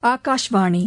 ஆகாஷ்வாணி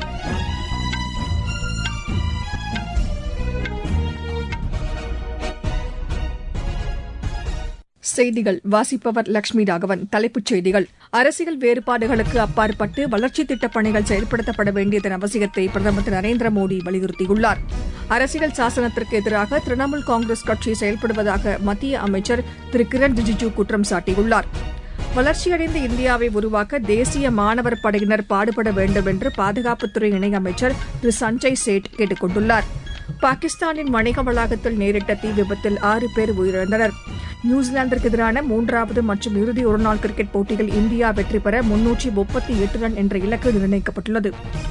செய்திகள் வாசிப்பவர் லட்சுமி ராகவன் தலைப்புச் செய்திகள் அரசியல் வேறுபாடுகளுக்கு அப்பாற்பட்டு வளர்ச்சித் திட்டப் பணிகள் செயல்படுத்தப்பட வேண்டியதன் அவசியத்தை பிரதமர் திரு நரேந்திர மோடி வலியுறுத்தியுள்ளார் அரசியல் சாசனத்திற்கு எதிராக திரிணாமுல் காங்கிரஸ் கட்சி செயல்படுவதாக மத்திய அமைச்சர் திரு கிரண் ரிஜிஜூ குற்றம் சாட்டியுள்ளார் வளர்ச்சியடைந்த இந்தியாவை உருவாக்க தேசிய மாணவர் படையினர் பாடுபட வேண்டும் என்று பாதுகாப்புத்துறை இணையமைச்சர் திரு சஞ்சய் சேட் கேட்டுக் கொண்டுள்ளார் பாகிஸ்தானின் வணிக வளாகத்தில் நேரிட்ட தீ விபத்தில் ஆறு பேர் உயிரிழந்தனர் நியூசிலாந்திற்கு எதிரான மூன்றாவது மற்றும் இறுதி ஒருநாள் கிரிக்கெட் போட்டியில் இந்தியா வெற்றி பெற முன்னூற்றி முப்பத்தி எட்டு ரன் என்ற இலக்கு நிர்ணயிக்கப்பட்டுள்ளது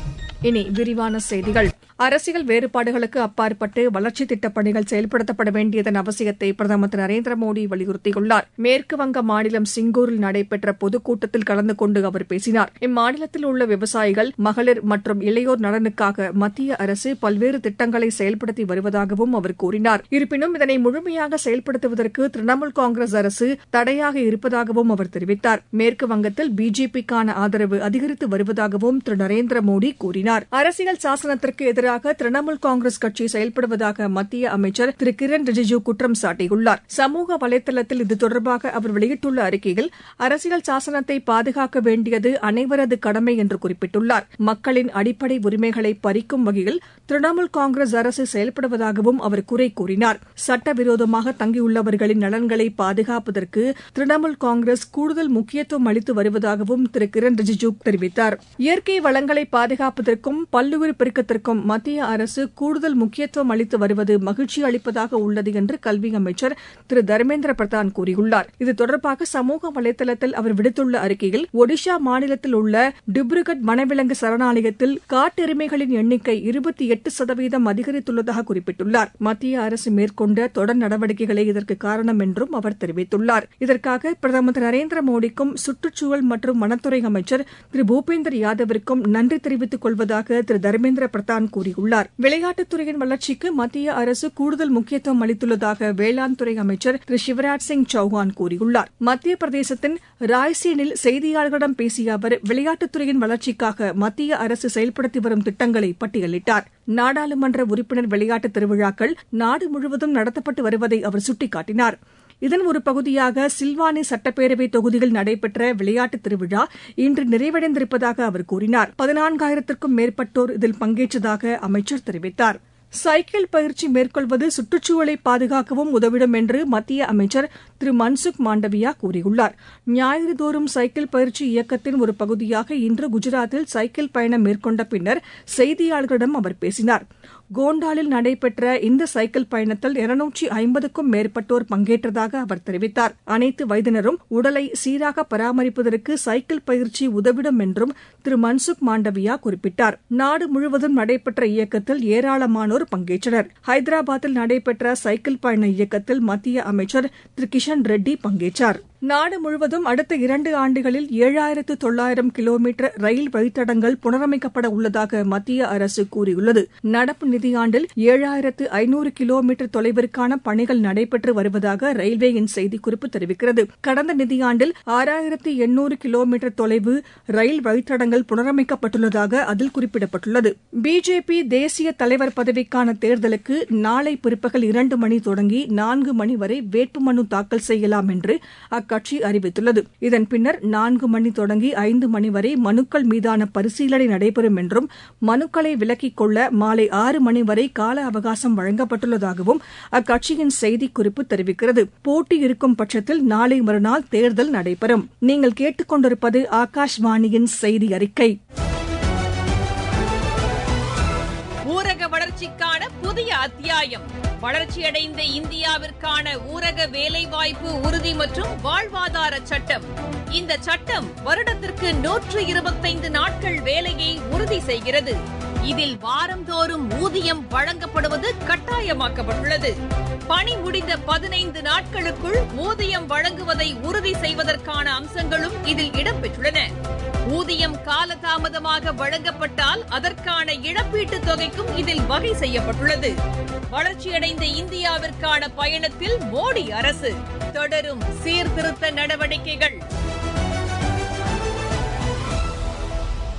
இனி விரிவான செய்திகள் அரசியல் வேறுபாடுகளுக்கு அப்பாற்பட்டு வளர்ச்சித் திட்டப் பணிகள் செயல்படுத்தப்பட வேண்டியதன் அவசியத்தை பிரதமர் திரு நரேந்திர மோடி வலியுறுத்தியுள்ளார் மேற்குவங்க மாநிலம் சிங்கூரில் நடைபெற்ற பொதுக்கூட்டத்தில் கலந்து கொண்டு அவர் பேசினார் இம்மாநிலத்தில் உள்ள விவசாயிகள் மகளிர் மற்றும் இளையோர் நலனுக்காக மத்திய அரசு பல்வேறு திட்டங்களை செயல்படுத்தி வருவதாகவும் அவர் கூறினார் இருப்பினும் இதனை முழுமையாக செயல்படுத்துவதற்கு திரிணாமுல் காங்கிரஸ் அரசு தடையாக இருப்பதாகவும் அவர் தெரிவித்தார் மேற்கு வங்கத்தில் பிஜேபிக்கான ஆதரவு அதிகரித்து வருவதாகவும் திரு நரேந்திர மோடி கூறினார் அரசியல் சாசனத்திற்கு எதிராக திரிணாமுல் காங்கிரஸ் கட்சி செயல்படுவதாக மத்திய அமைச்சர் திரு கிரண் ரிஜிஜூ குற்றம் சாட்டியுள்ளார் சமூக வலைதளத்தில் இது தொடர்பாக அவர் வெளியிட்டுள்ள அறிக்கையில் அரசியல் சாசனத்தை பாதுகாக்க வேண்டியது அனைவரது கடமை என்று குறிப்பிட்டுள்ளார் மக்களின் அடிப்படை உரிமைகளை பறிக்கும் வகையில் திரிணாமுல் காங்கிரஸ் அரசு செயல்படுவதாகவும் அவர் குறை கூறினார் சட்டவிரோதமாக தங்கியுள்ளவர்களின் நலன்களை பாதுகாப்பதற்கு திரிணாமுல் காங்கிரஸ் கூடுதல் முக்கியத்துவம் அளித்து வருவதாகவும் திரு கிரண் ரிஜிஜூ தெரிவித்தார் இயற்கை வளங்களை பாதுகாப்பதற்கும் பல்லுயிர் பெருக்கத்திற்கும் மத்திய அரசு கூடுதல் முக்கியத்துவம் அளித்து வருவது மகிழ்ச்சி அளிப்பதாக உள்ளது என்று கல்வி அமைச்சர் திரு தர்மேந்திர பிரதான் கூறியுள்ளார் இது தொடர்பாக சமூக வலைதளத்தில் அவர் விடுத்துள்ள அறிக்கையில் ஒடிஷா மாநிலத்தில் உள்ள டிப்ருகட் வனவிலங்கு சரணாலயத்தில் காட்டெருமைகளின் எண்ணிக்கை இருபத்தி எட்டு சதவீதம் அதிகரித்துள்ளதாக குறிப்பிட்டுள்ளார் மத்திய அரசு மேற்கொண்ட தொடர் நடவடிக்கைகளே இதற்கு காரணம் என்றும் அவர் தெரிவித்துள்ளார் இதற்காக பிரதமர் திரு நரேந்திர மோடிக்கும் சுற்றுச்சூழல் மற்றும் வனத்துறை அமைச்சர் திரு பூபேந்தர் யாதவிற்கும் நன்றி தெரிவித்துக் கொள்வதாக திரு தர்மேந்திர பிரதான் கூறியுள்ளார் விளையாட்டுத்துறையின் வளர்ச்சிக்கு மத்திய அரசு கூடுதல் முக்கியத்துவம் அளித்துள்ளதாக வேளாண் துறை அமைச்சர் திரு சிவராஜ் சிங் சௌஹான் கூறியுள்ளார் மத்திய பிரதேசத்தின் ராய்சேனில் செய்தியாளர்களிடம் பேசிய அவர் விளையாட்டுத்துறையின் வளர்ச்சிக்காக மத்திய அரசு செயல்படுத்தி வரும் திட்டங்களை பட்டியலிட்டார் நாடாளுமன்ற உறுப்பினர் விளையாட்டு திருவிழாக்கள் நாடு முழுவதும் நடத்தப்பட்டு வருவதை அவர் சுட்டிக்காட்டினார் இதன் ஒரு பகுதியாக சில்வானி சட்டப்பேரவை தொகுதியில் நடைபெற்ற விளையாட்டுத் திருவிழா இன்று நிறைவடைந்திருப்பதாக அவர் கூறினார் பதினான்காயிரத்திற்கும் மேற்பட்டோர் இதில் பங்கேற்றதாக அமைச்சர் தெரிவித்தார் சைக்கிள் பயிற்சி மேற்கொள்வது சுற்றுச்சூழலை பாதுகாக்கவும் உதவிடும் என்று மத்திய அமைச்சர் திரு மன்சுக் மாண்டவியா கூறியுள்ளார் ஞாயிறுதோறும் சைக்கிள் பயிற்சி இயக்கத்தின் ஒரு பகுதியாக இன்று குஜராத்தில் சைக்கிள் பயணம் மேற்கொண்ட பின்னர் செய்தியாளர்களிடம் அவர் பேசினார் கோண்டாலில் நடைபெற்ற இந்த சைக்கிள் பயணத்தில் இருநூற்றி ஐம்பதுக்கும் மேற்பட்டோர் பங்கேற்றதாக அவர் தெரிவித்தார் அனைத்து வயதினரும் உடலை சீராக பராமரிப்பதற்கு சைக்கிள் பயிற்சி உதவிடும் என்றும் திரு மன்சுக் மாண்டவியா குறிப்பிட்டார் நாடு முழுவதும் நடைபெற்ற இயக்கத்தில் ஏராளமானோர் பங்கேற்றனர் ஹைதராபாத்தில் நடைபெற்ற சைக்கிள் பயண இயக்கத்தில் மத்திய அமைச்சர் திரு கிஷன் ரெட்டி பங்கேற்றார் நாடு முழுவதும் அடுத்த இரண்டு ஆண்டுகளில் ஏழாயிரத்து தொள்ளாயிரம் கிலோமீட்டர் ரயில் வழித்தடங்கள் புனரமைக்கப்பட உள்ளதாக மத்திய அரசு கூறியுள்ளது நடப்பு நிதியாண்டில் ஏழாயிரத்து ஐநூறு கிலோமீட்டர் தொலைவிற்கான பணிகள் நடைபெற்று வருவதாக ரயில்வேயின் செய்திக்குறிப்பு தெரிவிக்கிறது கடந்த நிதியாண்டில் ஆறாயிரத்து எண்ணூறு கிலோமீட்டர் தொலைவு ரயில் வழித்தடங்கள் புனரமைக்கப்பட்டுள்ளதாக அதில் குறிப்பிடப்பட்டுள்ளது பிஜேபி தேசிய தலைவர் பதவிக்கான தேர்தலுக்கு நாளை பிற்பகல் இரண்டு மணி தொடங்கி நான்கு மணி வரை வேட்புமனு தாக்கல் செய்யலாம் என்று அக்கட்சி அறிவித்துள்ளது இதன் பின்னர் நான்கு மணி தொடங்கி ஐந்து மணி வரை மனுக்கள் மீதான பரிசீலனை நடைபெறும் என்றும் மனுக்களை விலக்கிக் கொள்ள மாலை ஆறு மணி வரை கால அவகாசம் வழங்கப்பட்டுள்ளதாகவும் அக்கட்சியின் செய்திக்குறிப்பு தெரிவிக்கிறது போட்டி இருக்கும் பட்சத்தில் நாளை மறுநாள் தேர்தல் நடைபெறும் நீங்கள் கேட்டுக்கொண்டிருப்பது ஆகாஷ்வாணியின் செய்தி அறிக்கை ஊரக வளர்ச்சிக்கான புதிய அத்தியாயம் வளர்ச்சியடைந்த இந்தியாவிற்கான ஊரக வேலைவாய்ப்பு உறுதி மற்றும் வாழ்வாதார சட்டம் இந்த சட்டம் வருடத்திற்கு நூற்று இருபத்தைந்து நாட்கள் வேலையை உறுதி செய்கிறது இதில் வாரந்தோறும் ஊதியம் வழங்கப்படுவது கட்டாயமாக்கப்பட்டுள்ளது பணி முடிந்த பதினைந்து நாட்களுக்குள் ஊதியம் வழங்குவதை உறுதி செய்வதற்கான அம்சங்களும் இதில் இடம்பெற்றுள்ளன ஊதியம் காலதாமதமாக வழங்கப்பட்டால் அதற்கான இழப்பீட்டுத் தொகைக்கும் இதில் வகை செய்யப்பட்டுள்ளது வளர்ச்சியடைந்த இந்தியாவிற்கான பயணத்தில் மோடி அரசு தொடரும் சீர்திருத்த நடவடிக்கைகள்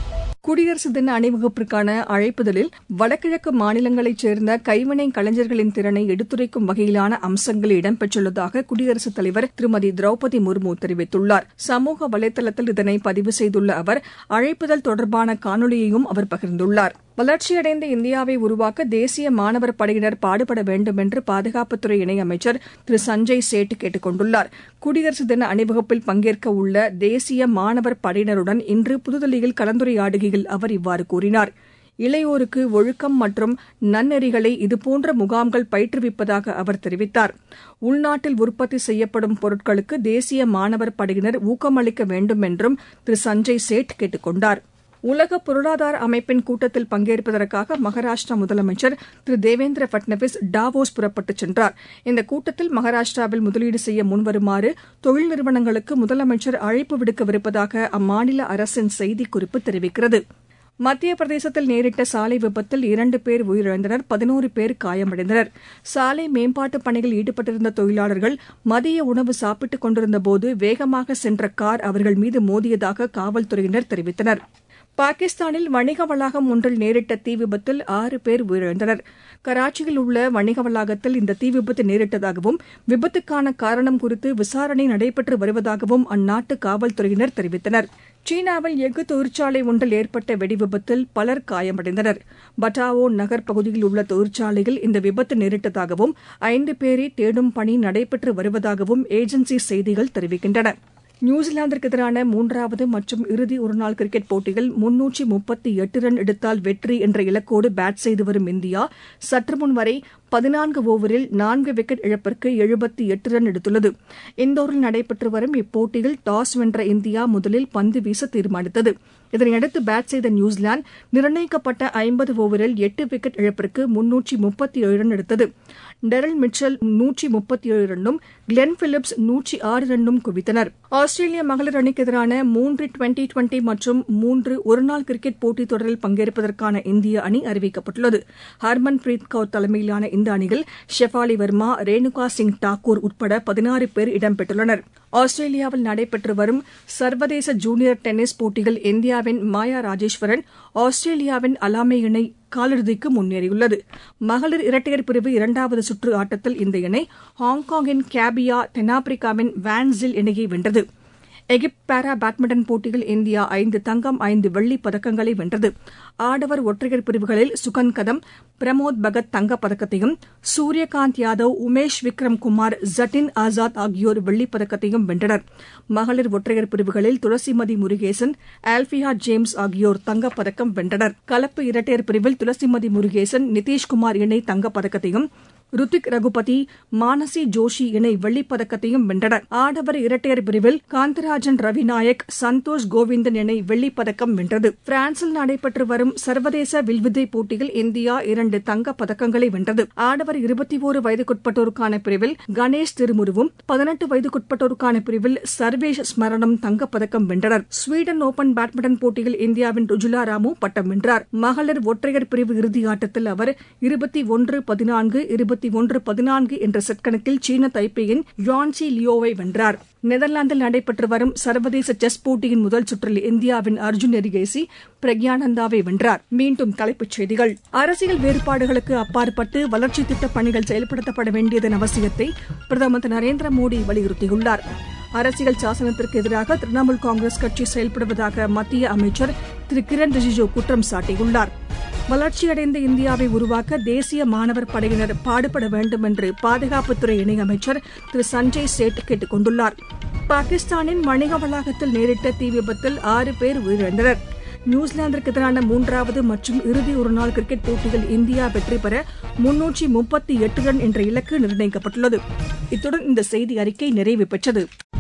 குடியரசு தின அணிவகுப்பிற்கான அழைப்புதலில் வடகிழக்கு மாநிலங்களைச் சேர்ந்த கைவினை கலைஞர்களின் திறனை எடுத்துரைக்கும் வகையிலான அம்சங்கள் இடம்பெற்றுள்ளதாக குடியரசுத் தலைவர் திருமதி திரௌபதி முர்மு தெரிவித்துள்ளார் சமூக வலைதளத்தில் இதனை பதிவு செய்துள்ள அவர் அழைப்புதல் தொடர்பான காணொலியையும் அவர் பகிர்ந்துள்ளார் வளர்ச்சியடைந்த இந்தியாவை உருவாக்க தேசிய மாணவர் படையினர் பாடுபட வேண்டும் என்று பாதுகாப்புத்துறை இணையமைச்சர் திரு சஞ்சய் சேட் கேட்டுக் கொண்டுள்ளார் குடியரசு தின அணிவகுப்பில் பங்கேற்க உள்ள தேசிய மாணவர் படையினருடன் இன்று புதுதில்லியில் கலந்துரையாடுகையில் அவர் இவ்வாறு கூறினார் இளையோருக்கு ஒழுக்கம் மற்றும் நன்னெறிகளை இதுபோன்ற முகாம்கள் பயிற்றுவிப்பதாக அவர் தெரிவித்தார் உள்நாட்டில் உற்பத்தி செய்யப்படும் பொருட்களுக்கு தேசிய மாணவர் படையினர் ஊக்கமளிக்க வேண்டும் என்றும் திரு சஞ்சய் சேட் கேட்டுக் கொண்டாா் உலக பொருளாதார அமைப்பின் கூட்டத்தில் பங்கேற்பதற்காக மகாராஷ்டிரா முதலமைச்சர் திரு தேவேந்திர பட்னவிஸ் டாவோஸ் புறப்பட்டுச் சென்றார் இந்த கூட்டத்தில் மகாராஷ்டிராவில் முதலீடு செய்ய முன்வருமாறு தொழில் நிறுவனங்களுக்கு முதலமைச்சர் அழைப்பு விடுக்கவிருப்பதாக அம்மாநில அரசின் செய்திக்குறிப்பு தெரிவிக்கிறது மத்திய பிரதேசத்தில் நேரிட்ட சாலை விபத்தில் இரண்டு பேர் உயிரிழந்தனர் பதினோரு பேர் காயமடைந்தனர் சாலை மேம்பாட்டு பணியில் ஈடுபட்டிருந்த தொழிலாளர்கள் மதிய உணவு சாப்பிட்டுக் கொண்டிருந்தபோது வேகமாக சென்ற கார் அவர்கள் மீது மோதியதாக காவல்துறையினர் தெரிவித்தனர் பாகிஸ்தானில் வணிக வளாகம் ஒன்றில் நேரிட்ட தீ விபத்தில் ஆறு பேர் உயிரிழந்தனர் கராச்சியில் உள்ள வணிக வளாகத்தில் இந்த தீ விபத்து நேரிட்டதாகவும் விபத்துக்கான காரணம் குறித்து விசாரணை நடைபெற்று வருவதாகவும் அந்நாட்டு காவல்துறையினர் தெரிவித்தனர் சீனாவில் எஃகு தொழிற்சாலை ஒன்றில் ஏற்பட்ட வெடிவிபத்தில் பலர் காயமடைந்தனர் பட்டாவோ நகர் பகுதியில் உள்ள தொழிற்சாலையில் இந்த விபத்து நேரிட்டதாகவும் ஐந்து பேரை தேடும் பணி நடைபெற்று வருவதாகவும் ஏஜென்சி செய்திகள் தெரிவிக்கின்றன நியூசிலாந்திற்கு எதிரான மூன்றாவது மற்றும் இறுதி ஒருநாள் கிரிக்கெட் போட்டியில் முன்னூற்றி முப்பத்தி எட்டு ரன் எடுத்தால் வெற்றி என்ற இலக்கோடு பேட் செய்து வரும் இந்தியா சற்று முன் வரை பதினான்கு ஓவரில் நான்கு விக்கெட் இழப்பிற்கு எழுபத்தி எட்டு ரன் எடுத்துள்ளது இந்தோரில் நடைபெற்று வரும் இப்போட்டியில் டாஸ் வென்ற இந்தியா முதலில் பந்து வீச தீர்மானித்தது இதனையடுத்து பேட் செய்த நியூசிலாந்து நிர்ணயிக்கப்பட்ட ஐம்பது ஓவரில் எட்டு விக்கெட் இழப்பிற்கு முன்னூற்றி முப்பத்தி ஏழு ரன் எடுத்தது டெரல் மிச்சல் நூற்றி முப்பத்தி ஏழு ரன்னும் கிளென் பிலிப்ஸ் நூற்றி ஆறு ரன்னும் குவித்தனர் ஆஸ்திரேலிய மகளிர் அணிக்கு எதிரான மூன்று டுவெண்டி டுவெண்டி மற்றும் மூன்று ஒருநாள் கிரிக்கெட் போட்டித் தொடரில் பங்கேற்பதற்கான இந்திய அணி அறிவிக்கப்பட்டுள்ளது ஹர்மன் பிரீத் கவுர் தலைமையிலான இந்த அணியில் ஷெஃபாலி வர்மா ரேணுகா சிங் தாக்கூர் உட்பட பதினாறு பேர் இடம்பெற்றுள்ளனர் ஆஸ்திரேலியாவில் நடைபெற்று வரும் சர்வதேச ஜூனியர் டென்னிஸ் போட்டியில் இந்தியாவின் மாயா ராஜேஸ்வரன் ஆஸ்திரேலியாவின் அலாமே இணை காலிறுதிக்கு முன்னேறியுள்ளது மகளிர் இரட்டையர் பிரிவு இரண்டாவது சுற்று ஆட்டத்தில் இந்த இணை ஹாங்காங்கின் கேபியா தென்னாப்பிரிக்காவின் வான்ஸில் இணையை வென்றது எகிப்து பாரா பேட்மிண்டன் போட்டியில் இந்தியா ஐந்து தங்கம் ஐந்து வெள்ளிப் பதக்கங்களை வென்றது ஆடவர் ஒற்றையர் பிரிவுகளில் சுகன் கதம் பிரமோத் பகத் தங்கப் பதக்கத்தையும் சூரியகாந்த் யாதவ் உமேஷ் விக்ரம் குமார் ஜட்டின் ஆசாத் ஆகியோர் வெள்ளிப் பதக்கத்தையும் வென்றனர் மகளிர் ஒற்றையர் பிரிவுகளில் துளசிமதி முருகேசன் ஆல்பியா ஜேம்ஸ் ஆகியோர் தங்கப் பதக்கம் வென்றனர் கலப்பு இரட்டையர் பிரிவில் துளசிமதி முருகேசன் நிதிஷ்குமார் இணை தங்கப் பதக்கத்தையும் ருத்திக் ரகுபதி மானசி ஜோஷி இணை வெள்ளிப் பதக்கத்தையும் வென்றனர் ஆடவர் இரட்டையர் பிரிவில் காந்தராஜன் ரவிநாயக் சந்தோஷ் கோவிந்தன் இணை வெள்ளிப் பதக்கம் வென்றது பிரான்சில் நடைபெற்று வரும் சர்வதேச வில்வித்தை போட்டியில் இந்தியா இரண்டு தங்கப் பதக்கங்களை வென்றது ஆடவர் இருபத்தி ஓரு வயதுக்குட்பட்டோருக்கான பிரிவில் கணேஷ் திருமுருவும் பதினெட்டு வயதுக்குட்பட்டோருக்கான பிரிவில் சர்வேஷ் ஸ்மரணம் தங்கப் பதக்கம் வென்றனர் ஸ்வீடன் ஓபன் பேட்மிண்டன் போட்டியில் இந்தியாவின் ருஜுலா ராமு பட்டம் வென்றார் மகளிர் ஒற்றையர் பிரிவு இறுதியாட்டத்தில் அவர் இருபத்தி ஒன்று பதினான்கு இருபத்தி ஒன்று பதினான்கு என்ற செட் கணக்கில் சீன தைப்பேயின் யான்சி லியோவை வென்றார் நெதர்லாந்தில் நடைபெற்று வரும் சர்வதேச செஸ் போட்டியின் முதல் சுற்றில் இந்தியாவின் அர்ஜுன் எரிகேசி பிரக்யானந்தாவை வென்றார் மீண்டும் தலைப்புச் செய்திகள் அரசியல் வேறுபாடுகளுக்கு அப்பாற்பட்டு வளர்ச்சித் திட்டப் பணிகள் செயல்படுத்தப்பட வேண்டியதன் அவசியத்தை பிரதமர் திரு நரேந்திர மோடி வலியுறுத்தியுள்ளார் அரசியல் சாசனத்திற்கு எதிராக திரிணாமுல் காங்கிரஸ் கட்சி செயல்படுவதாக மத்திய அமைச்சர் திரு கிரண் ரிஜிஜு குற்றம் சாட்டியுள்ளார் வளர்ச்சியடைந்த இந்தியாவை உருவாக்க தேசிய மாணவர் படையினர் பாடுபட வேண்டும் என்று பாதுகாப்புத்துறை இணையமைச்சர் திரு சஞ்சய் சேட் கேட்டுக் கொண்டுள்ளார் பாகிஸ்தானின் வணிக வளாகத்தில் நேரிட்ட தீ விபத்தில் ஆறு பேர் உயிரிழந்தனர் நியூசிலாந்திற்கு எதிரான மூன்றாவது மற்றும் இறுதி ஒருநாள் கிரிக்கெட் போட்டியில் இந்தியா வெற்றி பெற முன்னூற்றி முப்பத்தி எட்டு ரன் என்ற இலக்கு நிர்ணயிக்கப்பட்டுள்ளது இத்துடன் இந்த செய்தி அறிக்கை நிறைவு பெற்றது